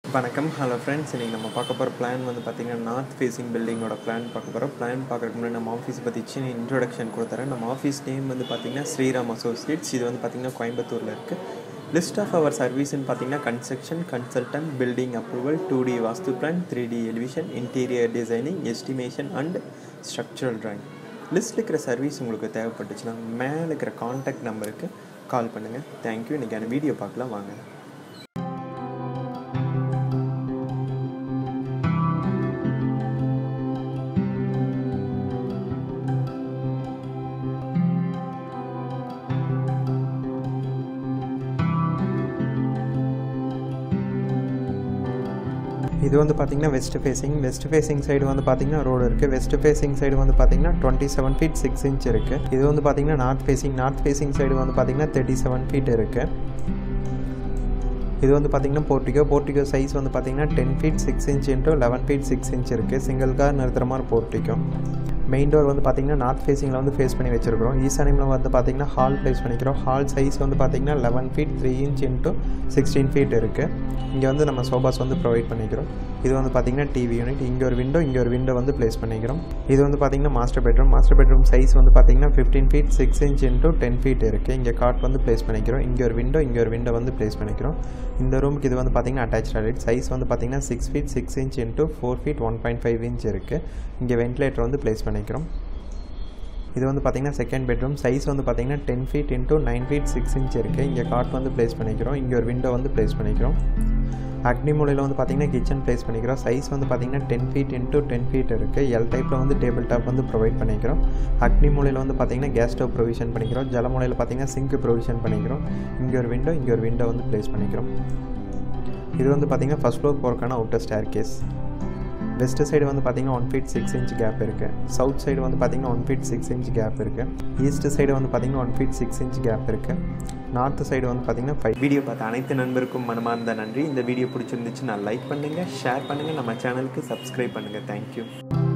வணக்கம் hello friends இன்றைக்கி நம்ம பார்க்க போகிற பிளான் வந்து பார்த்திங்கன்னா நார்த் ஃபேஸிங் பில்டிங்கோட பிளான் பார்க்க போகிறோம் பிளான் பார்க்குறதுக்கு முன்னாடி நம்ம ஆஃபீஸ் பற்றி சின்ன இன்ட்ரோடக்ஷன் கொடுத்துறேன் நம்ம ஆஃபீஸ் நேம் வந்து பார்த்திங்கன்னா ஸ்ரீராம் அசோசியேட்ஸ் இது வந்து பார்த்திங்கன்னா கோயம்புத்தூரில் இருக்குது லிஸ்ட் ஆஃப் அவர் சர்வீஸ்னு பார்த்தீங்கன்னா construction consultant building approval two D vastu plan three D elevation interior designing estimation and structural drawing list இருக்கிற சர்வீஸ் உங்களுக்கு தேவைப்பட்டுச்சுன்னா மேலே இருக்கிற காண்டாக்ட் நம்பருக்கு கால் பண்ணுங்கள் தேங்க்யூ இன்றைக்கான வீடியோ பார்க்கலாம் வாங்க இது வந்து பார்த்திங்கன்னா west facing west facing side வந்து பார்த்திங்கன்னா ரோடு இருக்குது வெஸ்ட் ஃபேஸிங் சைடு வந்து பார்த்திங்கன்னா twenty seven feet six inch இருக்குது இது வந்து பார்த்திங்கன்னா north facing north facing side வந்து பார்த்திங்கன்னா தேர்ட்டி செவன் ஃபீட் இருக்குது இது வந்து பார்த்திங்கன்னா போர்ட்டிகோ போர்ட்டிகோ சைஸ் வந்து பார்த்திங்கன்னா ten feet six inch into eleven feet six inch இருக்குது சிங்கிள் கார் நிறுத்துற மாதிரி போர்ட்டிகோ மெயின் டோர் வந்து பார்த்திங்கன்னா நார்த் ஃபேஸிங்கில் வந்து ஃபேஸ் பண்ணி வச்சிருக்கிறோம் ஈசானியில் வந்து பார்த்திங்கன்னா ஹால் ப்ளேஸ் பண்ணிக்கிறோம் ஹால் சைஸ் வந்து பார்த்திங்கன்னா eleven feet three inch into sixteen feet இருக்குது இங்கே வந்து நம்ம சோபாஸ் வந்து ப்ரொவைட் பண்ணிக்கிறோம் இது வந்து பார்த்திங்கன்னா டிவி யூனிட் இங்கே ஒரு விண்டோ இங்கே ஒரு விண்டோ வந்து ப்ளேஸ் பண்ணிக்கிறோம் இது வந்து பார்த்திங்கன்னா master bedroom master bedroom size வந்து பார்த்திங்கன்னா fifteen feet six inch into ten feet இருக்குது இங்கே காட் வந்து ப்ளேஸ் பண்ணிக்கிறோம் இங்கே ஒரு விண்டோ இங்கே ஒரு விண்டோ வந்து ப்ளேஸ் பண்ணிக்கிறோம் இந்த ரூமுக்கு இது வந்து பார்த்திங்கன்னா அட்டாச் டாய்லெட் சைஸ் வந்து பார்த்திங்கன்னா six feet six inch into four feet one point five inch இருக்குது இங்கே வென்டிலேட்டர் வந்து ப்ளேஸ் பண்ணிக்கிறோம் இது வந்து பார்த்திங்கன்னா செகண்ட் பெட்ரூம் சைஸ் வந்து பார்த்திங்கன்னா ten feet into nine feet six inch இருக்குது இங்கே காட் வந்து ப்ளேஸ் பண்ணிக்கிறோம் இங்கே ஒரு விண்டோ வந்து ப்ளேஸ் பண்ணிக்கிறோம் அக்னி மூலையில் வந்து பார்த்திங்கன்னா கிச்சன் ப்ளேஸ் பண்ணிக்கிறோம் சைஸ் வந்து பார்த்திங்கன்னா ten feet into ten feet இருக்குது எல் டைப்பில் வந்து டேபிள் டாப் வந்து ப்ரொவைட் பண்ணிக்கிறோம் அக்னி மூலையில் வந்து பார்த்திங்கன்னா கேஸ் ஸ்டவ் ப்ரொவிஷன் பண்ணிக்கிறோம் ஜல மூலையில் பார்த்திங்கன்னா சிங்க் ப்ரொவிஷன் பண்ணிக்கிறோம் இங்கே ஒரு விண்டோ இங்கே ஒரு விண்டோ வந்து ப்ளேஸ் பண்ணிக்கிறோம் இது வந்து பார்த்திங்கன்னா ஃபஸ்ட் ஃப்ளோர் போகிறக்கான outer staircase west side வந்து பார்த்திங்கன்னா one feet six inch gap இருக்குது சவுத் சைடு வந்து பார்த்திங்கன்னா one feet six inch gap இருக்குது ஈஸ்ட் சைடு வந்து பார்த்திங்கன்னா one feet six inch gap இருக்குது நார்த் சைடு வந்து பார்த்திங்கன்னா ஃபைவ் வீடியோ பார்த்த அனைத்து நண்பருக்கும் மனமார்ந்த நன்றி இந்த வீடியோ பிடிச்சிருந்துச்சு நான் லைக் பண்ணுங்கள் ஷேர் பண்ணுங்கள் நம்ம சேனலுக்கு சப்ஸ்கிரைப் பண்ணுங்கள் தேங்க்யூ